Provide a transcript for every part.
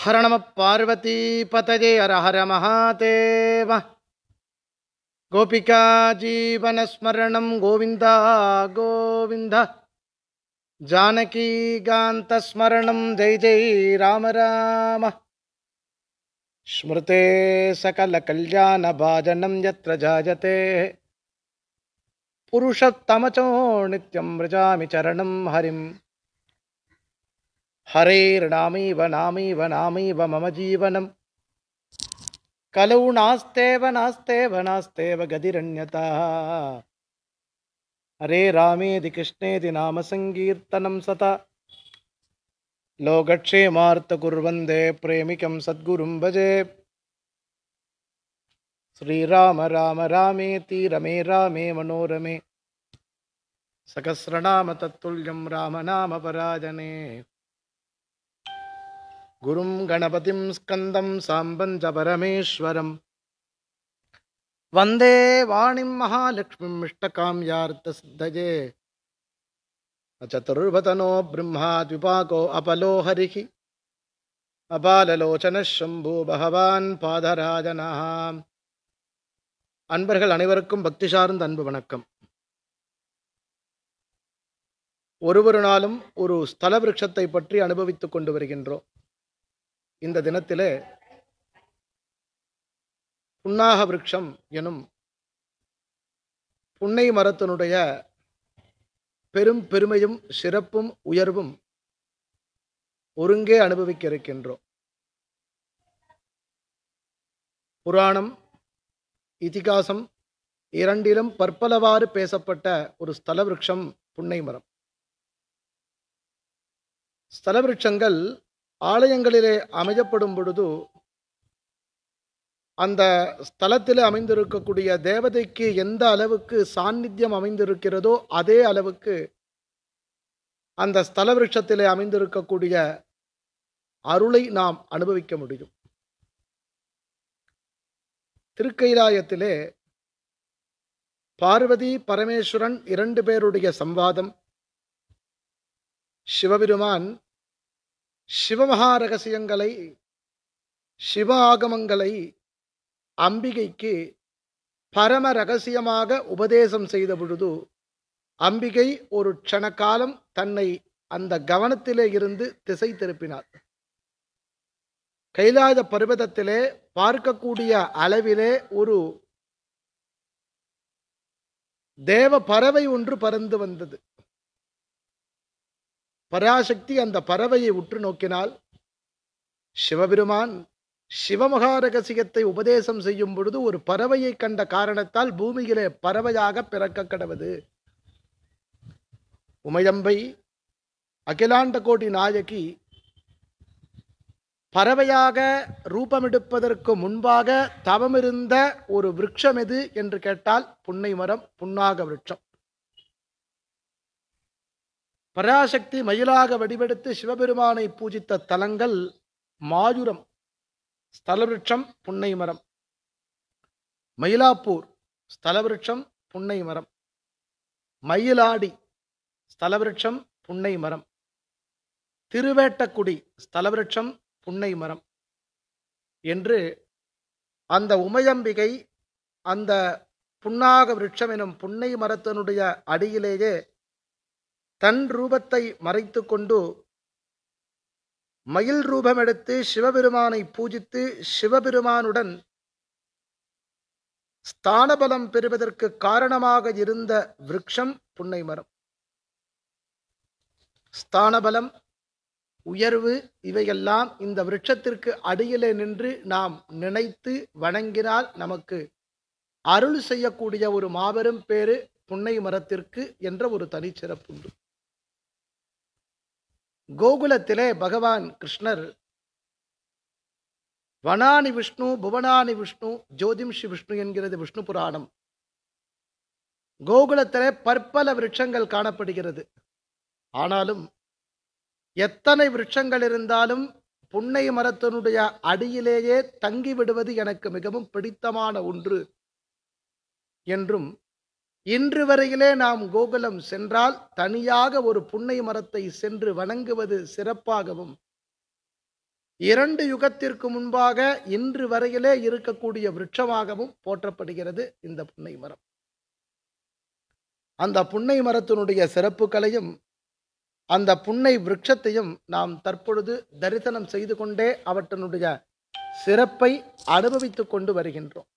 हर नमः पार्वतीपतये हर हर महादेव गोपिका जीवनस्मरणं गोविन्द गोविन्द जानकीगान्तस्मरणं जय जय राम राम स्मृते सकलकल्याणभाजनं यत्र जायते पुरुषत्तमचो नित्यं व्रजामि चरणं हरिम् हरेर्नामैव नामैव नामैव मम जीवनम् कलौ नास्तेव नास्तेव नास्तेव गतिरन्यता हरे रामेति कृष्णेति नाम सङ्कीर्तनं सता लोकक्षेमार्थकुर्वन्दे प्रेमिकं सद्गुरुं भजे श्रीराम राम रामेति रमे रामे मनोरमे सहस्रनाम तत्तुल्यं रामनामपराजने गुरुं गणपतिं स्कन्दं साम्बं च परमेश्वरम् वन्दे वाणिं महालक्ष्मीम् इष्टकाम्यार्थसिद्धये अचतुर्वतनो ब्रह्मा द्विपाको अपलो हरिः அபாலலோச்சன சம்பு பகவான் பாதராஜனஹ அன்பர்கள் அனைவருக்கும் பக்தி சார்ந்த அன்பு வணக்கம் ஒருவொரு நாளும் ஒரு ஸ்தல விருட்சத்தை பற்றி அனுபவித்துக் கொண்டு வருகின்றோம் இந்த தினத்திலே புன்னாக விருட்சம் எனும் புன்னை மரத்தினுடைய பெரும் பெருமையும் சிறப்பும் உயர்வும் ஒருங்கே அனுபவிக்க இருக்கின்றோம் புராணம் இதிகாசம் இரண்டிலும் பற்பலவாறு பேசப்பட்ட ஒரு ஸ்தல விருட்சம் புன்னை மரம் ஸ்தல விருட்சங்கள் ஆலயங்களிலே அமையப்படும் பொழுது அந்த ஸ்தலத்தில் அமைந்திருக்கக்கூடிய தேவதைக்கு எந்த அளவுக்கு சாநித்தியம் அமைந்திருக்கிறதோ அதே அளவுக்கு அந்த ஸ்தல விருட்சத்திலே அமைந்திருக்கக்கூடிய அருளை நாம் அனுபவிக்க முடியும் திருக்கைலாயத்திலே பார்வதி பரமேஸ்வரன் இரண்டு பேருடைய சம்வாதம் சிவபெருமான் சிவமகா ரகசியங்களை சிவ ஆகமங்களை அம்பிகைக்கு பரம ரகசியமாக உபதேசம் செய்த பொழுது அம்பிகை ஒரு க்ஷணகாலம் தன்னை அந்த கவனத்திலே இருந்து திசை திருப்பினார் கைலாய பர்வதத்திலே பார்க்கக்கூடிய அளவிலே ஒரு தேவ பறவை ஒன்று பறந்து வந்தது பராசக்தி அந்த பறவையை உற்று நோக்கினால் சிவபெருமான் சிவமகா ரகசியத்தை உபதேசம் செய்யும் பொழுது ஒரு பறவையை கண்ட காரணத்தால் பூமியிலே பறவையாக பிறக்க கடவது உமையம்பை அகிலாண்ட கோடி நாயகி பறவையாக ரூபமெடுப்பதற்கு முன்பாக தவமிருந்த ஒரு விருட்சம் எது என்று கேட்டால் புன்னை மரம் புன்னாக விருட்சம் பராசக்தி மயிலாக வடிவெடுத்து சிவபெருமானை பூஜித்த தலங்கள் மாயுரம் ஸ்தலவிருட்சம் புன்னை மரம் மயிலாப்பூர் ஸ்தலவிருட்சம் புன்னை மரம் மயிலாடி ஸ்தலவிருட்சம் புன்னை மரம் திருவேட்டக்குடி ஸ்தலவிருட்சம் புன்னை மரம் என்று அந்த உமையம்பிகை அந்த புன்னாக விருட்சம் எனும் புன்னை மரத்தினுடைய அடியிலேயே தன் ரூபத்தை மறைத்து கொண்டு மயில் ரூபம் எடுத்து சிவபெருமானை பூஜித்து சிவபெருமானுடன் ஸ்தானபலம் பெறுவதற்கு காரணமாக இருந்த விருட்சம் புன்னை மரம் ஸ்தானபலம் உயர்வு இவையெல்லாம் இந்த விருட்சத்திற்கு அடியிலே நின்று நாம் நினைத்து வணங்கினால் நமக்கு அருள் செய்யக்கூடிய ஒரு மாபெரும் பேரு புன்னை மரத்திற்கு என்ற ஒரு தனிச்சிறப்பு உண்டு கோகுலத்திலே பகவான் கிருஷ்ணர் வனானி விஷ்ணு புவனானி விஷ்ணு ஜோதிம்ஷி விஷ்ணு என்கிறது விஷ்ணு புராணம் கோகுலத்திலே பற்பல விருட்சங்கள் காணப்படுகிறது ஆனாலும் எத்தனை விருட்சங்கள் இருந்தாலும் புன்னை மரத்தினுடைய அடியிலேயே தங்கி விடுவது எனக்கு மிகவும் பிடித்தமான ஒன்று என்றும் இன்று வரையிலே நாம் கோகுலம் சென்றால் தனியாக ஒரு புன்னை மரத்தை சென்று வணங்குவது சிறப்பாகவும் இரண்டு யுகத்திற்கு முன்பாக இன்று வரையிலே இருக்கக்கூடிய விருட்சமாகவும் போற்றப்படுகிறது இந்த புன்னை மரம் அந்த புன்னை மரத்தினுடைய சிறப்புகளையும் அந்த புன்னை விருட்சத்தையும் நாம் தற்பொழுது தரிசனம் செய்து கொண்டே அவற்றினுடைய சிறப்பை அனுபவித்துக் கொண்டு வருகின்றோம்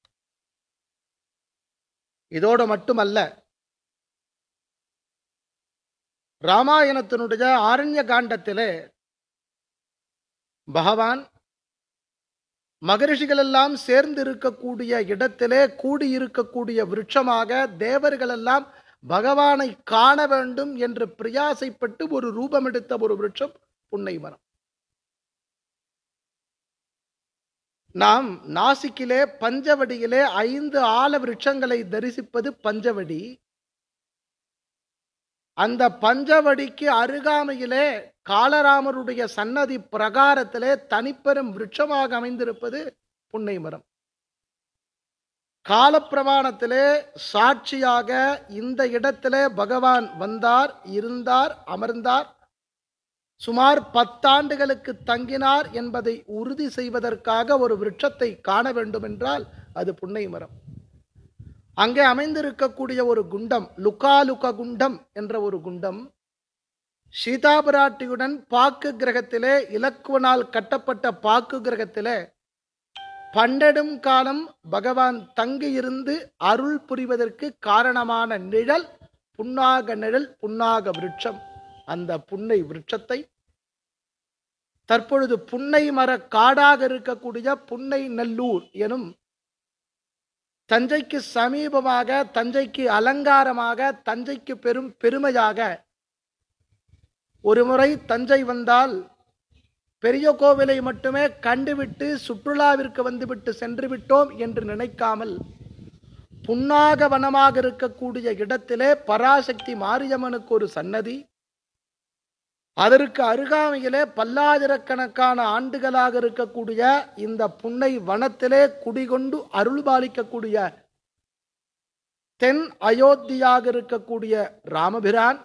இதோடு மட்டுமல்ல ராமாயணத்தினுடைய ஆரண்ய காண்டத்திலே பகவான் மகரிஷிகள் எல்லாம் சேர்ந்து இருக்கக்கூடிய இடத்திலே கூடியிருக்கக்கூடிய விருட்சமாக தேவர்கள் எல்லாம் பகவானை காண வேண்டும் என்று பிரயாசைப்பட்டு ஒரு ரூபம் எடுத்த ஒரு விருட்சம் புன்னை மரம் நாம் நாசிக்கிலே பஞ்சவடியிலே ஐந்து ஆல விருட்சங்களை தரிசிப்பது பஞ்சவடி அந்த பஞ்சவடிக்கு அருகாமையிலே காலராமருடைய சன்னதி பிரகாரத்திலே தனிப்பெரும் விருட்சமாக அமைந்திருப்பது புன்னை மரம் காலப்பிரமாணத்திலே சாட்சியாக இந்த இடத்திலே பகவான் வந்தார் இருந்தார் அமர்ந்தார் சுமார் பத்தாண்டுகளுக்கு தங்கினார் என்பதை உறுதி செய்வதற்காக ஒரு விருட்சத்தை காண வேண்டும் என்றால் அது புன்னை மரம் அங்கே அமைந்திருக்கக்கூடிய ஒரு குண்டம் லுகாலுக குண்டம் என்ற ஒரு குண்டம் சீதாபிராட்டியுடன் பாக்கு கிரகத்திலே இலக்குவனால் கட்டப்பட்ட பாக்கு கிரகத்திலே பன்னெடும் காலம் பகவான் தங்கியிருந்து அருள் புரிவதற்கு காரணமான நிழல் புன்னாக நிழல் புன்னாக விருட்சம் அந்த புன்னை விருட்சத்தை தற்பொழுது புன்னை மர காடாக இருக்கக்கூடிய புன்னை நல்லூர் எனும் தஞ்சைக்கு சமீபமாக தஞ்சைக்கு அலங்காரமாக தஞ்சைக்கு பெரும் பெருமையாக ஒரு முறை தஞ்சை வந்தால் பெரிய கோவிலை மட்டுமே கண்டுவிட்டு சுற்றுலாவிற்கு வந்துவிட்டு சென்று விட்டோம் என்று நினைக்காமல் புன்னாக வனமாக இருக்கக்கூடிய இடத்திலே பராசக்தி மாரியம்மனுக்கு ஒரு சன்னதி அதற்கு அருகாமையிலே பல்லாயிரக்கணக்கான ஆண்டுகளாக இருக்கக்கூடிய இந்த புன்னை வனத்திலே குடிகொண்டு அருள் பாலிக்கக்கூடிய தென் அயோத்தியாக இருக்கக்கூடிய ராமபிரான்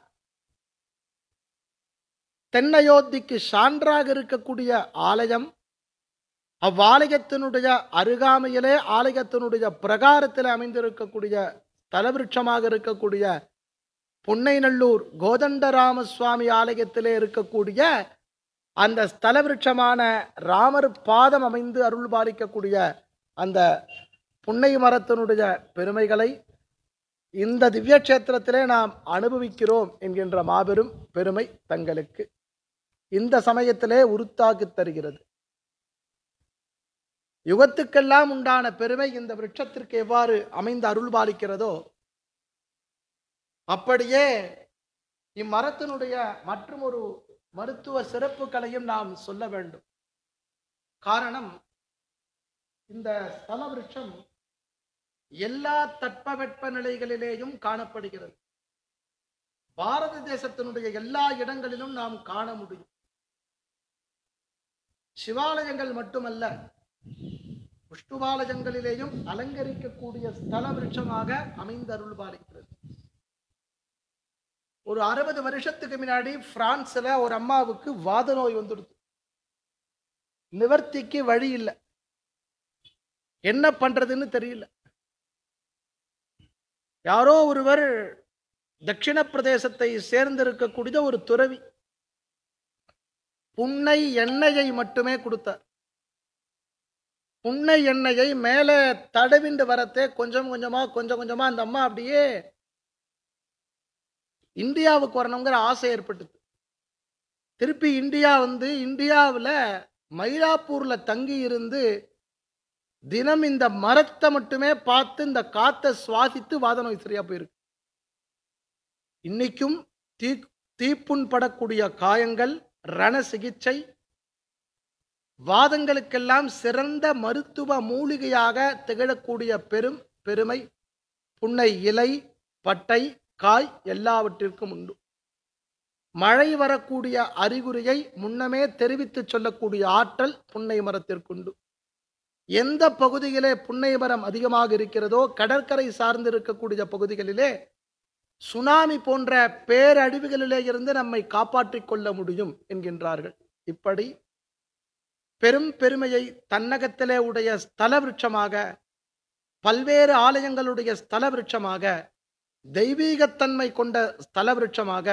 தென் அயோத்திக்கு சான்றாக இருக்கக்கூடிய ஆலயம் அவ்வாலயத்தினுடைய அருகாமையிலே ஆலயத்தினுடைய பிரகாரத்தில் அமைந்திருக்கக்கூடிய தலவிருட்சமாக இருக்கக்கூடிய புன்னைநல்லூர் கோதண்டராம சுவாமி ஆலயத்திலே இருக்கக்கூடிய அந்த ஸ்தல விருட்சமான ராமர் பாதம் அமைந்து அருள் பாலிக்கக்கூடிய அந்த புன்னை மரத்தினுடைய பெருமைகளை இந்த திவ்ய கஷேத்திரத்திலே நாம் அனுபவிக்கிறோம் என்கின்ற மாபெரும் பெருமை தங்களுக்கு இந்த சமயத்திலே உருத்தாக்கி தருகிறது யுகத்துக்கெல்லாம் உண்டான பெருமை இந்த விருட்சத்திற்கு எவ்வாறு அமைந்து அருள் பாலிக்கிறதோ அப்படியே இம்மரத்தினுடைய மற்றும் ஒரு மருத்துவ சிறப்புகளையும் நாம் சொல்ல வேண்டும் காரணம் இந்த ஸ்தல விருட்சம் எல்லா தட்பவெட்ப நிலைகளிலேயும் காணப்படுகிறது பாரத தேசத்தினுடைய எல்லா இடங்களிலும் நாம் காண முடியும் சிவாலயங்கள் மட்டுமல்ல புஷ்டுபாலயங்களிலேயும் அலங்கரிக்கக்கூடிய ஸ்தல விருட்சமாக அமைந்து அருள் பாலிக்கிறது ஒரு அறுபது வருஷத்துக்கு முன்னாடி பிரான்ஸ்ல ஒரு அம்மாவுக்கு வாத நோய் வந்துடுது நிவர்த்திக்கு வழி இல்லை என்ன பண்றதுன்னு தெரியல யாரோ ஒருவர் தட்சிண பிரதேசத்தை சேர்ந்திருக்கக்கூடிய ஒரு துறவி புன்னை எண்ணெயை மட்டுமே கொடுத்தார் புன்னை எண்ணெயை மேலே தடவிண்டு வரத்தே கொஞ்சம் கொஞ்சமா கொஞ்சம் கொஞ்சமா அந்த அம்மா அப்படியே இந்தியாவுக்கு வரணுங்கிற ஆசை ஏற்பட்டது திருப்பி இந்தியா வந்து இந்தியாவில் மயிலாப்பூர்ல தங்கி இருந்து தினம் இந்த மரத்தை மட்டுமே பார்த்து இந்த காத்தை சுவாசித்து வாத நோய் சரியா போயிருக்கு இன்னைக்கும் தீ தீப்புண் படக்கூடிய காயங்கள் ரண சிகிச்சை வாதங்களுக்கெல்லாம் சிறந்த மருத்துவ மூலிகையாக திகழக்கூடிய பெரும் பெருமை புன்னை இலை பட்டை காய் எல்லாவற்றிற்கும் உண்டு மழை வரக்கூடிய அறிகுறியை முன்னமே தெரிவித்து சொல்லக்கூடிய ஆற்றல் புன்னை மரத்திற்குண்டு எந்த பகுதியிலே புன்னை மரம் அதிகமாக இருக்கிறதோ கடற்கரை சார்ந்து இருக்கக்கூடிய பகுதிகளிலே சுனாமி போன்ற பேரழிவுகளிலே இருந்து நம்மை காப்பாற்றிக் கொள்ள முடியும் என்கின்றார்கள் இப்படி பெரும் பெருமையை தன்னகத்திலே உடைய ஸ்தல விருட்சமாக பல்வேறு ஆலயங்களுடைய ஸ்தல விருட்சமாக தெய்வீகத்தன்மை கொண்ட ஸ்தல விருட்சமாக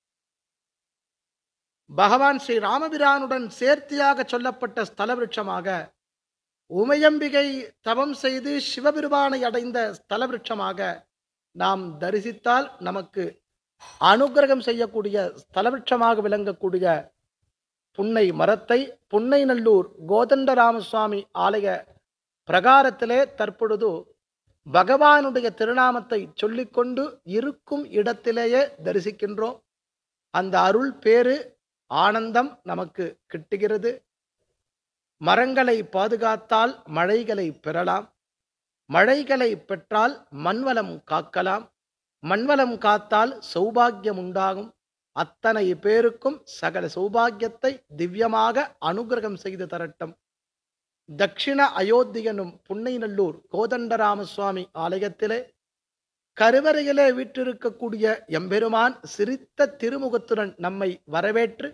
பகவான் ஸ்ரீ ராமபிரானுடன் சேர்த்தியாக சொல்லப்பட்ட ஸ்தல விருட்சமாக உமையம்பிகை தவம் செய்து சிவபெருமானை அடைந்த ஸ்தல விருட்சமாக நாம் தரிசித்தால் நமக்கு அனுகிரகம் செய்யக்கூடிய ஸ்தல விருட்சமாக விளங்கக்கூடிய புன்னை மரத்தை புன்னைநல்லூர் கோதண்டராமசுவாமி ஆலய பிரகாரத்திலே தற்பொழுது பகவானுடைய திருநாமத்தை சொல்லிக்கொண்டு இருக்கும் இடத்திலேயே தரிசிக்கின்றோம் அந்த அருள் பேரு ஆனந்தம் நமக்கு கிட்டுகிறது மரங்களை பாதுகாத்தால் மழைகளை பெறலாம் மழைகளை பெற்றால் மண்வளம் காக்கலாம் மண்வளம் காத்தால் சௌபாகியம் உண்டாகும் அத்தனை பேருக்கும் சகல சௌபாகியத்தை திவ்யமாக அனுகிரகம் செய்து தரட்டும் தட்சிண அயோத்தியனும் புன்னைநல்லூர் கோதண்டராமசுவாமி ஆலயத்திலே கருவறையிலே வீற்றிருக்கக்கூடிய எம்பெருமான் சிரித்த திருமுகத்துடன் நம்மை வரவேற்று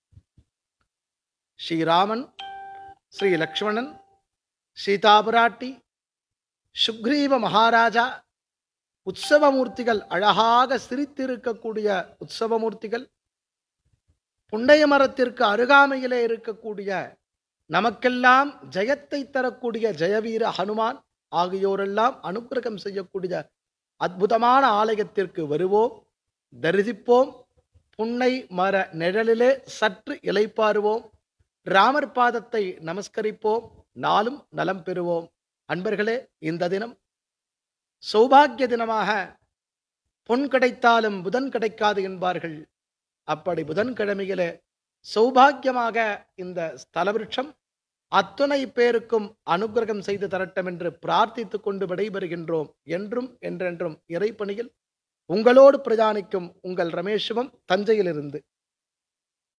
ஸ்ரீராமன் ஸ்ரீ லக்ஷ்மணன் சீதாபுராட்டி சுக்ரீவ மகாராஜா உற்சவமூர்த்திகள் அழகாக சிரித்திருக்கக்கூடிய உற்சவமூர்த்திகள் புண்டைய மரத்திற்கு அருகாமையிலே இருக்கக்கூடிய நமக்கெல்லாம் ஜெயத்தை தரக்கூடிய ஜெயவீர ஹனுமான் ஆகியோரெல்லாம் அனுக்கிரகம் செய்யக்கூடிய அற்புதமான ஆலயத்திற்கு வருவோம் தரிசிப்போம் புன்னை மர நிழலிலே சற்று இலைப்பாருவோம் ராமர் பாதத்தை நமஸ்கரிப்போம் நாளும் நலம் பெறுவோம் அன்பர்களே இந்த தினம் சௌபாகிய தினமாக பொன் கிடைத்தாலும் புதன் கிடைக்காது என்பார்கள் அப்படி புதன்கிழமையிலே சௌபாகியமாக இந்த ஸ்தலவிருட்சம் அத்துணை பேருக்கும் அனுகிரகம் செய்து தரட்டும் என்று பிரார்த்தித்துக் கொண்டு விடைபெறுகின்றோம் என்றும் என்றென்றும் இறைப்பணியில் உங்களோடு பிரயாணிக்கும் உங்கள் ரமேஷ்வம் தஞ்சையிலிருந்து